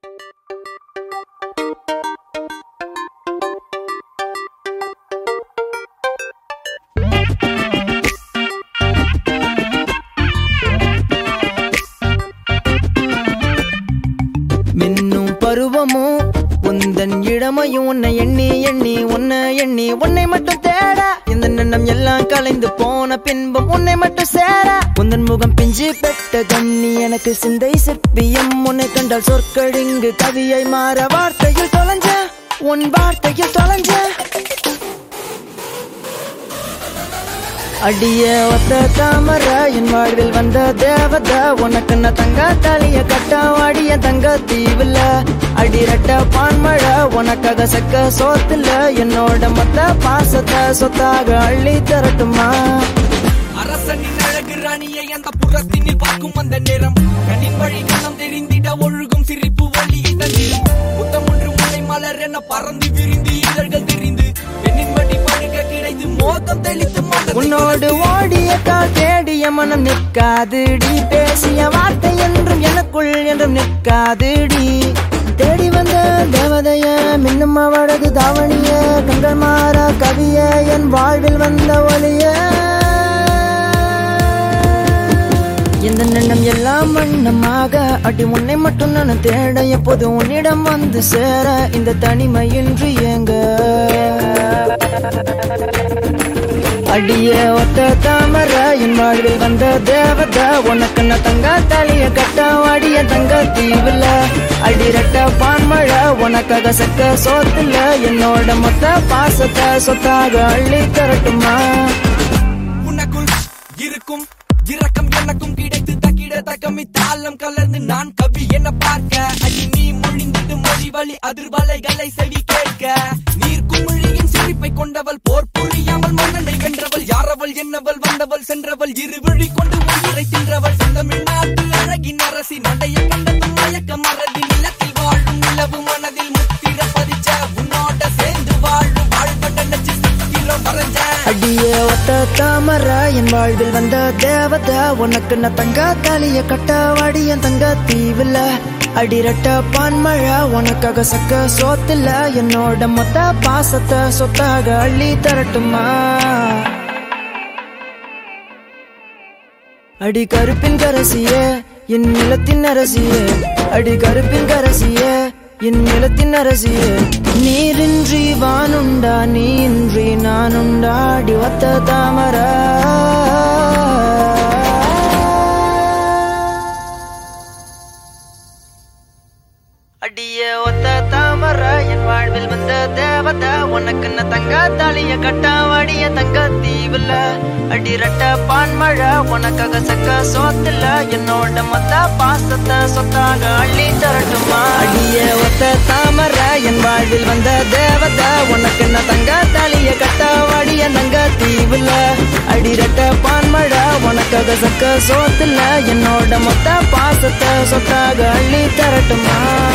மின்னும் பருவமும் உந்தன் இளமையும் உன்னை எண்ணி எண்ணி உன்னை எண்ணி உன்னை மட்டும் தேட இந்த எண்ணம் எல்லாம் கலைந்து போன பின்பும் உன்னை மட்டும் சேர உந்தன் முகம் பிஞ்சு பெட்ட கண்ணி எனக்கு சிந்தை சிற்பியம் உன்னை கண்டால் சொற்கழிங்கு கவியை மாற வார்த்தையில் தொலைஞ்ச உன் வார்த்தையில் தொலைஞ்ச அடிய ஒத்த தாமர என் வாழ்வில் வந்த தேவத உனக்கு நான் தங்க தாலிய கட்ட வாடிய தங்க தீவுல அடிரட்ட பான்மழை உனக்காக சக்க சோத்துல என்னோட மொத்த பாசத்தை சொத்தாக அள்ளி தரட்டுமா அரசனின் அழகு ராணியை அந்த புறத்தினில் பார்க்கும் அந்த நேரம் கண்ணின் வழி கணம் தெரிந்திட ஒழுகும் சிரிப்பு வழியை தந்திடும் புத்தம் ஒன்று முனை மலர் என பறந்து விரிந்து இதழ்கள் தெரிந்து பெண்ணின் வழி படுக்க கிடைத்து மோகம் தெளித்து மோகத்தை உன்னோடு ஓடிய கால் தேடிய மனம் நிற்காதுடி பேசிய வார்த்தை என்றும் எனக்குள் என்றும் நிற்காதுடி தேடி வந்த தேவதைய மின்னும் அவளது தாவணிய கண்கள் மாற கவிய என் வாழ்வில் வந்த ஒளிய இந்த எண்ணம் எல்லாம் வண்ணமாக அடி உன்னை மட்டும் நான் தேட எப்போது உன்னிடம் வந்து சேர இந்த தனிமையின்றி ஏங்க அடிய ஒத்த தாமர என் வாழ்வில் வந்த தேவத உனக்கு நான் தங்க தாலிய கட்ட வாடிய தங்க தீவுல அடிரட்ட பான்மழை உனக்காக சக்க சோத்துல என்னோட மொத்த பாசத்தை சொத்தாக அள்ளி தரட்டுமா உனக்குள் இருக்கும் இரக்கம் எனக்கும் கிடைத்து தக்கிட தக்கமி தாளம் கலர்ந்து நான் கவி என பார்க்க அடி நீ மொழிந்தது மொழி வழி அதிர்வலைகளை செவி கேட்க நீர் குமிழியின் சிரிப்பை கொண்டவள் போர் புரியாமல் மன்னனை வென்றவள் யாரவள் என்னவள் வந்தவள் சென்றவள் இரு விழி கொண்டு உயிரை தின்றவள் செந்தமிழ்நாட்டு அழகின் அரசி நடைய கண்டதும் மயக்க மறதி நிலத்தில் வாழும் நிலவு மனதில் முத்திர பதிச்ச உன்னோட சேர்ந்து வாழும் வாழ்வட்ட நச்சு சித்திரம் வரைஞ்ச அடிய ஒத்த தாமர என் வாழ்வில் வந்த தேவத உனக்கு நான் தங்க தாலிய கட்ட வாடிய தங்க தீவுல அடிரட்ட பான்மழை உனக்காக சக்க சோத்துல என்னோட மொத்த பாசத்தை சொத்தாக அள்ளி தரட்டுமா அடி கருப்பின் கரசிய என் நிலத்தின் அரசிய அடி கருப்பின் கரசிய என் நிலத்தின் அரசிய நீரின்றி வானுண்டா நீன்றி நானுண்டா அடி ஒத்த தாமர அடிய ஒத்த தாமர என் வாழ்வில் வந்த தேவத உனக்கு நான் தங்க தாலிய கட்ட வாடிய தங்க தீவுல அடிரட்ட பான்மழை உனக்காக சக்க சோத்துல என்னோட மொத்த பாசத்தை சொத்தாக அள்ளி தரட்டுமா அடிய ஒத்த தாமர என் வாழ்வில் வந்த தேவத உனக்கு நான் தங்க தாலிய கட்ட வாடிய தங்க தீவுல அடிரட்ட பான்மழை உனக்காக சக்க சோத்துல என்னோட மொத்த பாசத்தை சொத்தாக அள்ளி தரட்டுமா